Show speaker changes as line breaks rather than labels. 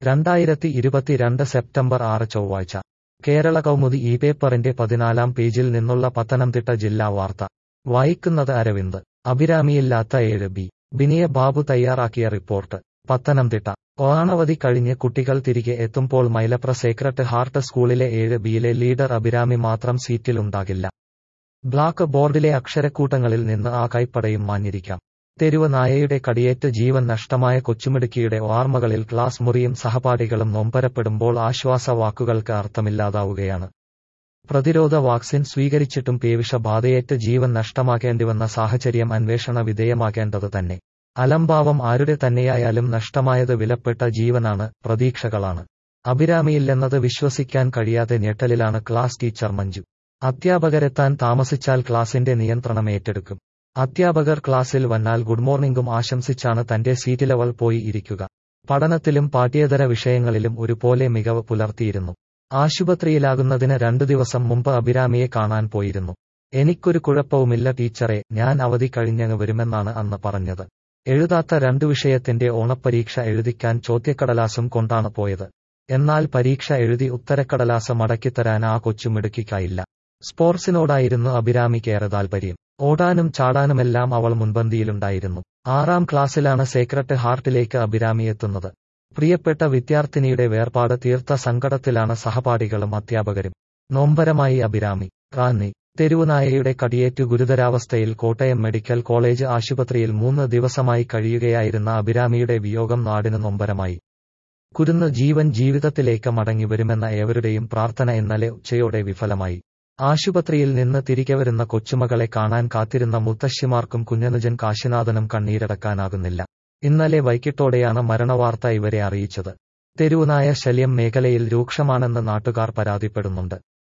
രണ്ടായിരത്തി ഇരുപത്തിരണ്ട് സെപ്റ്റംബർ ആറ് ചൊവ്വാഴ്ച കേരള കൗമുദി ഈ പേപ്പറിന്റെ പതിനാലാം പേജിൽ നിന്നുള്ള പത്തനംതിട്ട ജില്ലാ വാർത്ത വായിക്കുന്നത് അരവിന്ദ് അഭിരാമിയില്ലാത്ത ഏഴ് ബി ബിനിയ ബാബു തയ്യാറാക്കിയ റിപ്പോർട്ട് പത്തനംതിട്ട ഓണാവധി കഴിഞ്ഞ് കുട്ടികൾ തിരികെ എത്തുമ്പോൾ മൈലപ്ര സേക്രട്ട് ഹാർട്ട് സ്കൂളിലെ ഏഴ് ബിയിലെ ലീഡർ അഭിരാമി മാത്രം സീറ്റിലുണ്ടാകില്ല ബ്ലാക്ക് ബോർഡിലെ അക്ഷരക്കൂട്ടങ്ങളിൽ നിന്ന് ആ കൈപ്പടയും മാഞ്ഞിരിക്കാം തെരുവ് നായയുടെ കടിയേറ്റ് ജീവൻ നഷ്ടമായ കൊച്ചുമിടുക്കിയുടെ ഓർമ്മകളിൽ ക്ലാസ് മുറിയും സഹപാഠികളും നൊമ്പരപ്പെടുമ്പോൾ ആശ്വാസ വാക്കുകൾക്ക് അർത്ഥമില്ലാതാവുകയാണ് പ്രതിരോധ വാക്സിൻ സ്വീകരിച്ചിട്ടും പേവിഷബാധയേറ്റ് ജീവൻ നഷ്ടമാക്കേണ്ടിവന്ന സാഹചര്യം അന്വേഷണ വിധേയമാക്കേണ്ടത് തന്നെ അലംഭാവം ആരുടെ തന്നെയായാലും നഷ്ടമായത് വിലപ്പെട്ട ജീവനാണ് പ്രതീക്ഷകളാണ് അഭിരാമിയില്ലെന്നത് വിശ്വസിക്കാൻ കഴിയാതെ ഞെട്ടലിലാണ് ക്ലാസ് ടീച്ചർ മഞ്ജു അധ്യാപകരെത്താൻ താമസിച്ചാൽ ക്ലാസിന്റെ നിയന്ത്രണം ഏറ്റെടുക്കും അധ്യാപകർ ക്ലാസ്സിൽ വന്നാൽ ഗുഡ് മോർണിംഗും ആശംസിച്ചാണ് തന്റെ സീറ്റിലവൾ പോയി ഇരിക്കുക പഠനത്തിലും പാഠ്യേതര വിഷയങ്ങളിലും ഒരുപോലെ മികവ് പുലർത്തിയിരുന്നു ആശുപത്രിയിലാകുന്നതിന് രണ്ടു ദിവസം മുമ്പ് അഭിരാമിയെ കാണാൻ പോയിരുന്നു എനിക്കൊരു കുഴപ്പവുമില്ല ടീച്ചറെ ഞാൻ അവധി കഴിഞ്ഞങ്ങ് വരുമെന്നാണ് അന്ന് പറഞ്ഞത് എഴുതാത്ത രണ്ടു വിഷയത്തിന്റെ ഓണപ്പരീക്ഷ എഴുതിക്കാൻ ചോദ്യക്കടലാസും കൊണ്ടാണ് പോയത് എന്നാൽ പരീക്ഷ എഴുതി ഉത്തരക്കടലാസ് മടക്കിത്തരാൻ ആ കൊച്ചു മിടുക്കിക്കായില്ല സ്പോർട്സിനോടായിരുന്നു അഭിരാമിക്കേറെ താൽപര്യം ഓടാനും ചാടാനുമെല്ലാം അവൾ മുൻപന്തിയിലുണ്ടായിരുന്നു ആറാം ക്ലാസ്സിലാണ് സേക്രട്ട് ഹാർട്ടിലേക്ക് അഭിരാമി എത്തുന്നത് പ്രിയപ്പെട്ട വിദ്യാർത്ഥിനിയുടെ വേർപാട് തീർത്ത സങ്കടത്തിലാണ് സഹപാഠികളും അധ്യാപകരും നൊമ്പരമായി അഭിരാമി റാന്നി തെരുവുനായയുടെ കടിയേറ്റു ഗുരുതരാവസ്ഥയിൽ കോട്ടയം മെഡിക്കൽ കോളേജ് ആശുപത്രിയിൽ മൂന്ന് ദിവസമായി കഴിയുകയായിരുന്ന അഭിരാമിയുടെ വിയോഗം നാടിന് നൊമ്പരമായി കുരുന്ന് ജീവൻ ജീവിതത്തിലേക്ക് മടങ്ങിവരുമെന്ന ഏവരുടെയും പ്രാർത്ഥന ഇന്നലെ ഉച്ചയോടെ വിഫലമായി ആശുപത്രിയിൽ നിന്ന് തിരികെ വരുന്ന കൊച്ചുമകളെ കാണാൻ കാത്തിരുന്ന മുത്തശ്ശിമാർക്കും കുഞ്ഞനുജൻ കാശിനാഥനും കണ്ണീരടക്കാനാകുന്നില്ല ഇന്നലെ വൈകിട്ടോടെയാണ് മരണവാർത്ത ഇവരെ അറിയിച്ചത് തെരുവുനായ ശല്യം മേഖലയിൽ രൂക്ഷമാണെന്ന് നാട്ടുകാർ പരാതിപ്പെടുന്നുണ്ട്